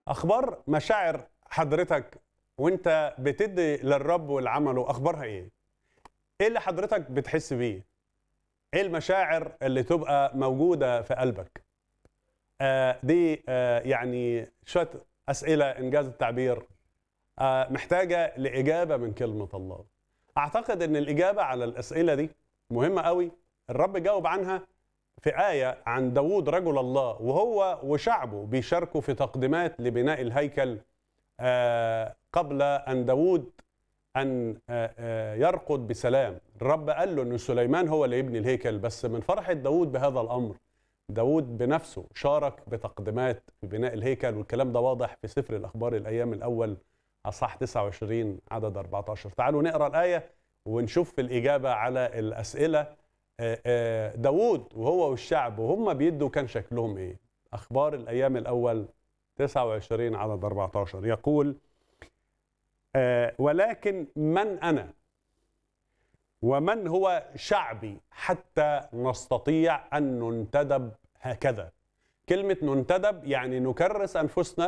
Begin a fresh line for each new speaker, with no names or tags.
اخبار مشاعر حضرتك وانت بتدي للرب والعمل اخبارها ايه ايه اللي حضرتك بتحس بيه ايه المشاعر اللي تبقى موجوده في قلبك آه دي آه يعني شويه اسئله انجاز التعبير آه محتاجه لاجابه من كلمه الله اعتقد ان الاجابه على الاسئله دي مهمه قوي الرب جاوب عنها في آية عن داوود رجل الله وهو وشعبه بيشاركوا في تقديمات لبناء الهيكل آه قبل أن داوود أن آه آه يرقد بسلام الرب قال له أن سليمان هو اللي يبني الهيكل بس من فرحة داوود بهذا الأمر داوود بنفسه شارك بتقديمات في بناء الهيكل والكلام ده واضح في سفر الأخبار الأيام الأول أصح 29 عدد 14 تعالوا نقرأ الآية ونشوف الإجابة على الأسئلة داوود وهو والشعب وهم بيدوا كان شكلهم ايه اخبار الايام الاول 29 عدد 14 يقول ولكن من انا ومن هو شعبي حتى نستطيع ان ننتدب هكذا كلمه ننتدب يعني نكرس انفسنا